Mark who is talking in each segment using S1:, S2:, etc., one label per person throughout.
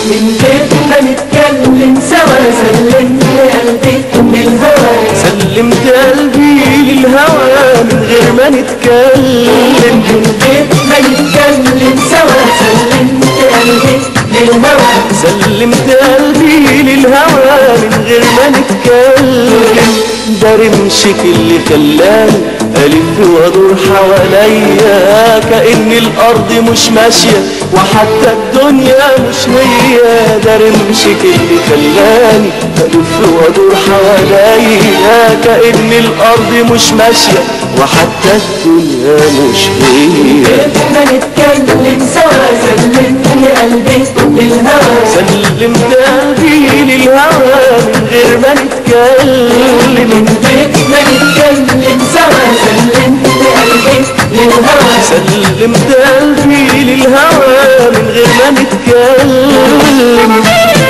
S1: من غير ما نتكلم سوا سلمت قلبي للهوى
S2: سلمت قلبي للهوى من غير ما نتكلم
S1: من غير ما نتكلم سوا سلمت قلبي للهوى
S2: سلمت قلبي للهوى من غير ما نتكلم ده رمشك اللي خلاني ألف وأدور حواليا كأن الأرض مش ماشية وحتى الدنيا مش هي ده رمشك اللي خلاني ألف وأدور حواليا كأن الأرض مش ماشية وحتى الدنيا مش هي
S1: ما نتكلم سوا سلمت قلبي للهوى
S2: سلمت قلبي للهوى من غير ما نتكلم
S1: من غير ما نتكلم سوا سلمت قلبي للهوى
S2: سلمت قلبي للهوى من غير ما نتكلم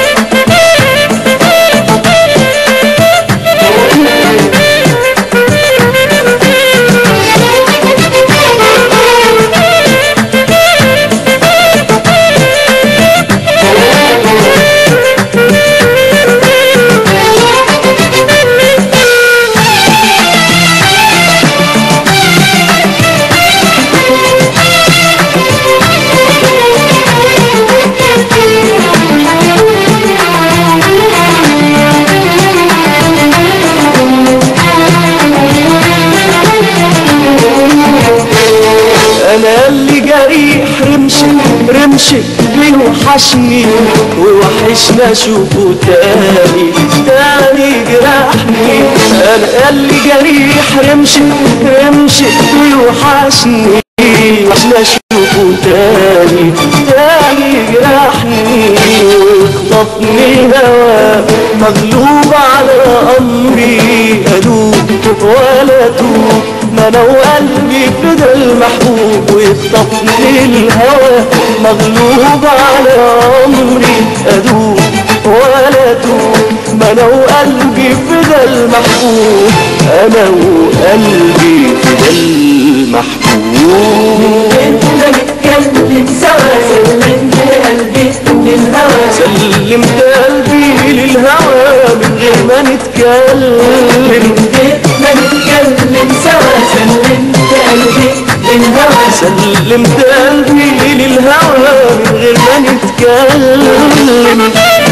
S2: انا اللي جريح رمشك رمشك بيوحشني ووحشنا اشوفه تاني تاني جرحني انا اللي جريح رمشك رمشك بيوحشني وحشنا اشوفه تاني تاني جرحني واخطفني هوا مغلوب على امري ادوب ولا توب ما انا وقلبي فضل محبوب ويخطفني الهوى مغلوب على عمري ادوب ولا توب ما انا وقلبي فضل محبوب انا وقلبي فضل محبوب
S1: ما نتكلم سوا سلمت قلبي للهوى
S2: سلمت قلبي للهوى من غير ما نتكلم
S1: من غير ما نتكلم سوا سلمت قلبي للهوى
S2: سلمت قلبي للهوى من غير ما نتكلم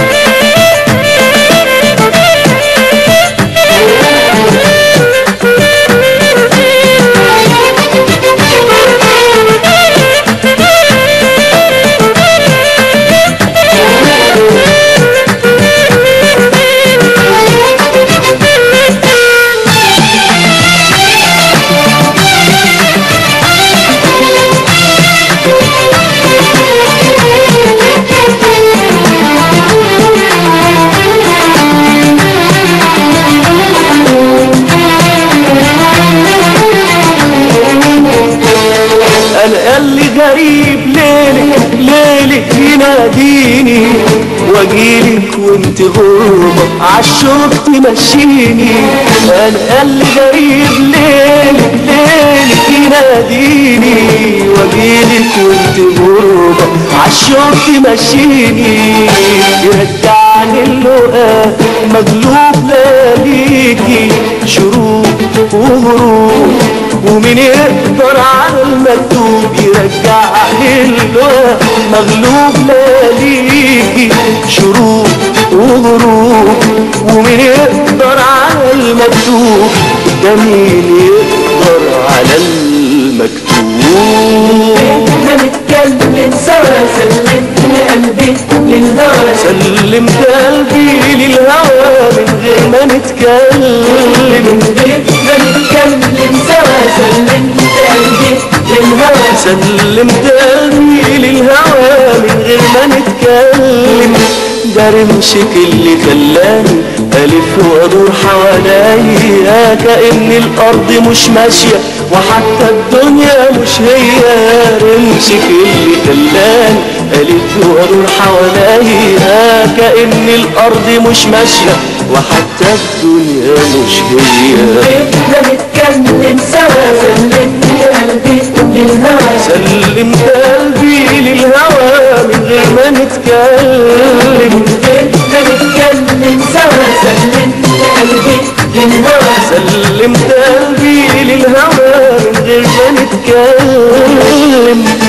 S2: انا اللي غريب ليلك ليلك يناديني واجيلك وانت غربة عالشوق تمشيني انا اللي غريب ليلك ليلك يناديني واجيلك وانت غربة عالشوق تمشيني يرجعني اللقاء مغلوب ليكي شروق وغروب ومين يقدر على المكتوب يرجع اللقاء مغلوب ليكي شروق وغروب ومين يقدر على المكتوب ده مين يقدر على المكتوب
S1: ما نتكلم سوا سلمت قلبي للهوى
S2: سلمت قلبي للهوى من غير ما نتكلم
S1: من غير ما نتكلم سوا سلمت قلبي للهوى
S2: سلمت قلبي للهوى من غير ما نتكلم ده رمشك اللي خلاني ألف وأدور حواليا كأن الأرض مش ماشية وحتى الدنيا مش هي رمشك اللي خلاني ألف وأدور حواليا كأن الأرض مش ماشية وحتى الدنيا مش هي
S1: ما نتكلم سوا سلمت قلبي للهوى
S2: سلمت قلبي للهوى من غير ما نتكلم
S1: غير ما نتكلم سوا سلمت قلبي للهوى
S2: سلمت قلبي للهوى من غير ما نتكلم